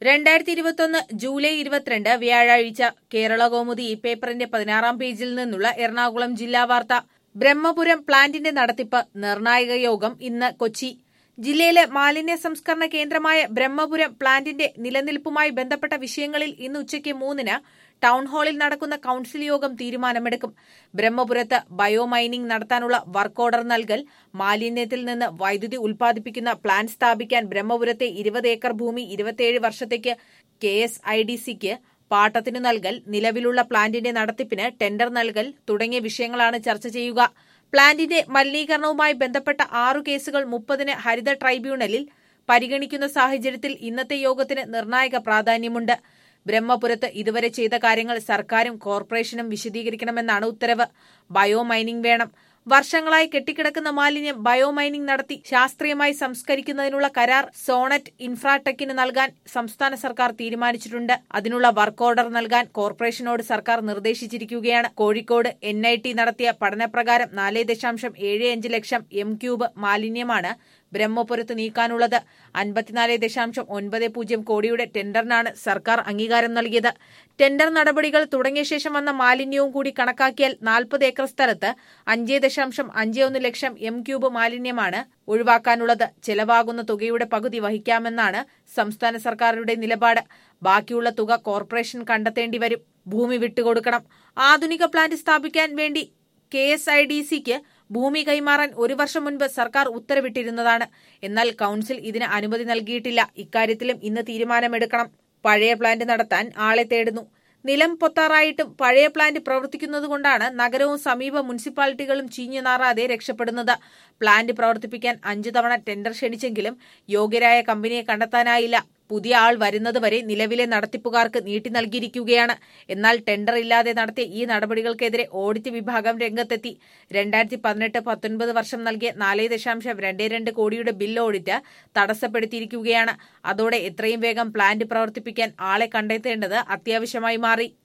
രണ്ടായിരത്തി ഇരുപത്തൊന്ന് ജൂലൈ ഇരുപത്തിരണ്ട് വ്യാഴാഴ്ച കേരള കൗമുദി ഈ പേപ്പറിന്റെ പതിനാറാം പേജിൽ നിന്നുള്ള എറണാകുളം ജില്ലാ വാർത്ത ബ്രഹ്മപുരം പ്ലാന്റിന്റെ നടത്തിപ്പ് നിർണായക യോഗം ഇന്ന് കൊച്ചി ജില്ലയിലെ മാലിന്യ സംസ്കരണ കേന്ദ്രമായ ബ്രഹ്മപുരം പ്ലാന്റിന്റെ നിലനിൽപ്പുമായി ബന്ധപ്പെട്ട വിഷയങ്ങളിൽ ഇന്ന് ഉച്ചയ്ക്ക് മൂന്നിന് ടൗൺ ഹാളിൽ നടക്കുന്ന കൌൺസിൽ യോഗം തീരുമാനമെടുക്കും ബ്രഹ്മപുരത്ത് ബയോമൈനിംഗ് നടത്താനുള്ള വർക്ക് ഓർഡർ നൽകൽ മാലിന്യത്തിൽ നിന്ന് വൈദ്യുതി ഉൽപ്പാദിപ്പിക്കുന്ന പ്ലാന്റ് സ്ഥാപിക്കാൻ ബ്രഹ്മപുരത്തെ ഇരുപത് ഏക്കർ ഭൂമി ഇരുപത്തിയേഴ് വർഷത്തേക്ക് കെ എസ് ഐ ഡി സിക്ക് പാട്ടത്തിന് നൽകൽ നിലവിലുള്ള പ്ലാന്റിന്റെ നടത്തിപ്പിന് ടെൻഡർ നൽകൽ തുടങ്ങിയ വിഷയങ്ങളാണ് ചർച്ച ചെയ്യുക പ്ലാന്റിന്റെ മലിനീകരണവുമായി ബന്ധപ്പെട്ട ആറു കേസുകൾ മുപ്പതിന് ഹരിത ട്രൈബ്യൂണലിൽ പരിഗണിക്കുന്ന സാഹചര്യത്തിൽ ഇന്നത്തെ യോഗത്തിന് നിർണായക പ്രാധാന്യമുണ്ട് ബ്രഹ്മപുരത്ത് ഇതുവരെ ചെയ്ത കാര്യങ്ങൾ സർക്കാരും കോർപ്പറേഷനും വിശദീകരിക്കണമെന്നാണ് ഉത്തരവ് ബയോമൈനിംഗ് വേണം വർഷങ്ങളായി കെട്ടിക്കിടക്കുന്ന മാലിന്യം ബയോമൈനിംഗ് നടത്തി ശാസ്ത്രീയമായി സംസ്കരിക്കുന്നതിനുള്ള കരാർ സോണറ്റ് ഇൻഫ്രാടെക്കിന് നൽകാൻ സംസ്ഥാന സർക്കാർ തീരുമാനിച്ചിട്ടുണ്ട് അതിനുള്ള വർക്ക് ഓർഡർ നൽകാൻ കോർപ്പറേഷനോട് സർക്കാർ നിർദ്ദേശിച്ചിരിക്കുകയാണ് കോഴിക്കോട് എൻ ഐ ടി നടത്തിയ പഠനപ്രകാരം നാല് ദശാംശം ഏഴ് അഞ്ച് ലക്ഷം എം ക്യൂബ് മാലിന്യമാണ് ബ്രഹ്മപുരത്ത് നീക്കാനുള്ളത് അൻപത്തിനാല് ദശാംശം ഒൻപത് പൂജ്യം കോടിയുടെ ടെൻഡറിനാണ് സർക്കാർ അംഗീകാരം നൽകിയത് ടെൻഡർ നടപടികൾ തുടങ്ങിയ ശേഷം വന്ന മാലിന്യവും കൂടി കണക്കാക്കിയാൽ നാൽപ്പത് ഏക്കർ സ്ഥലത്ത് അഞ്ച് ദശാംശം അഞ്ച് ഒന്ന് ലക്ഷം എം ക്യൂബ് മാലിന്യമാണ് ഒഴിവാക്കാനുള്ളത് ചെലവാകുന്ന തുകയുടെ പകുതി വഹിക്കാമെന്നാണ് സംസ്ഥാന സർക്കാരുടെ നിലപാട് ബാക്കിയുള്ള തുക കോർപ്പറേഷൻ കണ്ടെത്തേണ്ടി വരും ഭൂമി വിട്ടുകൊടുക്കണം ആധുനിക പ്ലാന്റ് സ്ഥാപിക്കാൻ വേണ്ടി കെ എസ് ഐ ഡി സിക്ക് ഭൂമി കൈമാറാൻ ഒരു വർഷം മുൻപ് സർക്കാർ ഉത്തരവിട്ടിരുന്നതാണ് എന്നാൽ കൌൺസിൽ ഇതിന് അനുമതി നൽകിയിട്ടില്ല ഇക്കാര്യത്തിലും ഇന്ന് തീരുമാനമെടുക്കണം പഴയ പ്ലാന്റ് നടത്താൻ ആളെ തേടുന്നു നിലം പൊത്താറായിട്ടും പഴയ പ്ലാന്റ് പ്രവർത്തിക്കുന്നതുകൊണ്ടാണ് നഗരവും സമീപ മുനിസിപ്പാലിറ്റികളും ചീഞ്ഞു നാറാതെ രക്ഷപ്പെടുന്നത് പ്ലാന്റ് പ്രവർത്തിപ്പിക്കാൻ അഞ്ചു തവണ ടെൻഡർ ക്ഷണിച്ചെങ്കിലും യോഗ്യരായ കമ്പനിയെ കണ്ടെത്താനായില്ല പുതിയ ആൾ വരുന്നതുവരെ നിലവിലെ നടത്തിപ്പുകാർക്ക് നീട്ടി നൽകിയിരിക്കുകയാണ് എന്നാൽ ടെൻഡർ ഇല്ലാതെ നടത്തിയ ഈ നടപടികൾക്കെതിരെ ഓഡിറ്റ് വിഭാഗം രംഗത്തെത്തി രണ്ടായിരത്തി പതിനെട്ട് പത്തൊൻപത് വർഷം നൽകിയ നാല് ദശാംശം രണ്ട് രണ്ട് കോടിയുടെ ബിൽ ഓഡിറ്റ് തടസ്സപ്പെടുത്തിയിരിക്കുകയാണ് അതോടെ എത്രയും വേഗം പ്ലാന്റ് പ്രവർത്തിപ്പിക്കാൻ ആളെ കണ്ടെത്തേണ്ടത് അത്യാവശ്യമായി മാറി